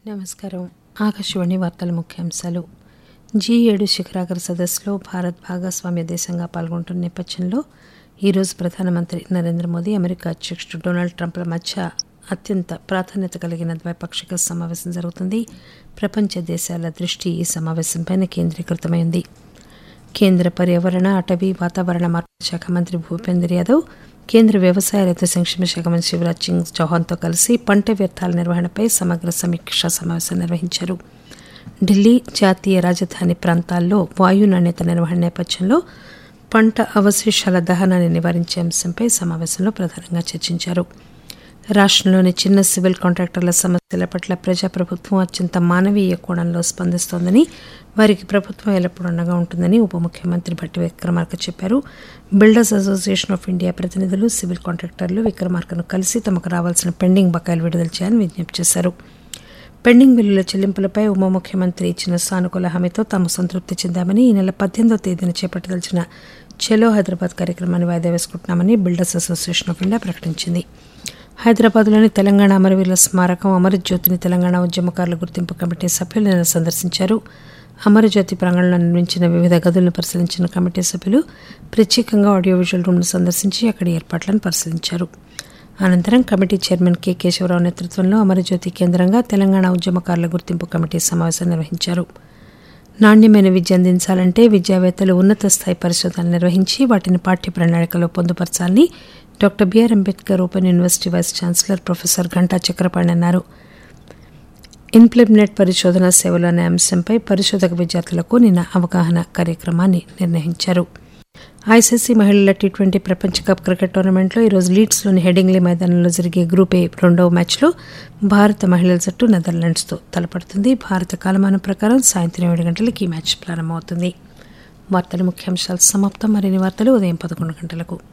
నమస్కారం ఆకాశవాణి వార్తల ముఖ్యాంశాలు జీ ఏడు శిఖరాగ్ర సదస్సులో భారత్ భాగస్వామ్య దేశంగా పాల్గొంటున్న నేపథ్యంలో ఈరోజు ప్రధానమంత్రి నరేంద్ర మోదీ అమెరికా అధ్యక్షుడు డొనాల్డ్ ట్రంప్ల మధ్య అత్యంత ప్రాధాన్యత కలిగిన ద్వైపాక్షిక సమావేశం జరుగుతుంది ప్రపంచ దేశాల దృష్టి ఈ సమావేశంపైన కేంద్రీకృతమైంది కేంద్ర పర్యావరణ అటవీ వాతావరణ మార్పుల శాఖ మంత్రి భూపేందర్ యాదవ్ కేంద్ర వ్యవసాయ రైతు సంక్షేమ శాఖ మంత్రి శివరాజ్ సింగ్ చౌహాన్తో కలిసి పంట వ్యర్థాల నిర్వహణపై సమగ్ర సమీక్షా సమావేశం నిర్వహించారు ఢిల్లీ జాతీయ రాజధాని ప్రాంతాల్లో వాయు నాణ్యత నిర్వహణ నేపథ్యంలో పంట అవశేషాల దహనాన్ని నివారించే అంశంపై సమావేశంలో ప్రధానంగా చర్చించారు రాష్ట్రంలోని చిన్న సివిల్ కాంట్రాక్టర్ల సమస్యల పట్ల ప్రజాప్రభుత్వం అత్యంత మానవీయ కోణంలో స్పందిస్తోందని వారికి ప్రభుత్వం ఎల్లప్పుడూ అండగా ఉంటుందని ఉప ముఖ్యమంత్రి భట్టి విక్రమార్క చెప్పారు బిల్డర్స్ అసోసియేషన్ ఆఫ్ ఇండియా ప్రతినిధులు సివిల్ కాంట్రాక్టర్లు విక్రమార్కను కలిసి తమకు రావాల్సిన పెండింగ్ బకాయిలు విడుదల చేయాలని విజ్ఞప్తి చేశారు పెండింగ్ బిల్లుల చెల్లింపులపై ఉప ముఖ్యమంత్రి ఇచ్చిన సానుకూల హామీతో తాము సంతృప్తి చెందామని ఈ నెల పద్దెనిమిదో తేదీన చేపట్టదలిచిన చలో హైదరాబాద్ కార్యక్రమాన్ని వాయిదా వేసుకుంటున్నామని బిల్డర్స్ అసోసియేషన్ ఆఫ్ ఇండియా ప్రకటించింది హైదరాబాద్లోని తెలంగాణ అమరవీరుల స్మారకం అమరజ్యోతిని తెలంగాణ ఉద్యమకారుల గుర్తింపు కమిటీ సభ్యులు నిన్న సందర్శించారు అమరజ్యోతి ప్రాంగణంలో నిర్మించిన వివిధ గదులను పరిశీలించిన కమిటీ సభ్యులు ప్రత్యేకంగా ఆడియో విజువల్ రూమ్ను సందర్శించి అక్కడి ఏర్పాట్లను పరిశీలించారు అనంతరం కమిటీ చైర్మన్ కె కేశవరావు నేతృత్వంలో అమరజ్యోతి కేంద్రంగా తెలంగాణ ఉద్యమకారుల గుర్తింపు కమిటీ సమావేశం నిర్వహించారు నాణ్యమైన విద్య అందించాలంటే విద్యావేత్తలు ఉన్నత స్థాయి పరిశోధనలు నిర్వహించి వాటిని పాఠ్య ప్రణాళికలో పొందుపరచాలని doctor BR Ambedkar open university vice chancellor professor Ghanta Chakrapani అన్నారు ఇన్ప్లిబ్నెట్ పరిశోధన సేవలు అనే అంశంపై పరిశోధక విద్యార్థులకు నిన్న అవగాహన కార్యక్రమాన్ని నిర్వహించారు ఐసీసీ మహిళల టీ ట్వంటీ ప్రపంచ కప్ క్రికెట్ టోర్నమెంట్లో ఈరోజు లీడ్స్లోని హెడింగ్లీ మైదానంలో జరిగే గ్రూప్ ఏ రెండవ మ్యాచ్లో భారత మహిళల జట్టు నెదర్లాండ్స్తో తలపడుతుంది భారత కాలమానం ప్రకారం సాయంత్రం ఏడు గంటలకు ఈ మ్యాచ్ ప్రారంభమవుతుంది వార్తల ముఖ్యాంశాలు సమాప్తం మరిన్ని వార్తలు ఉదయం పదకొండు గంటలకు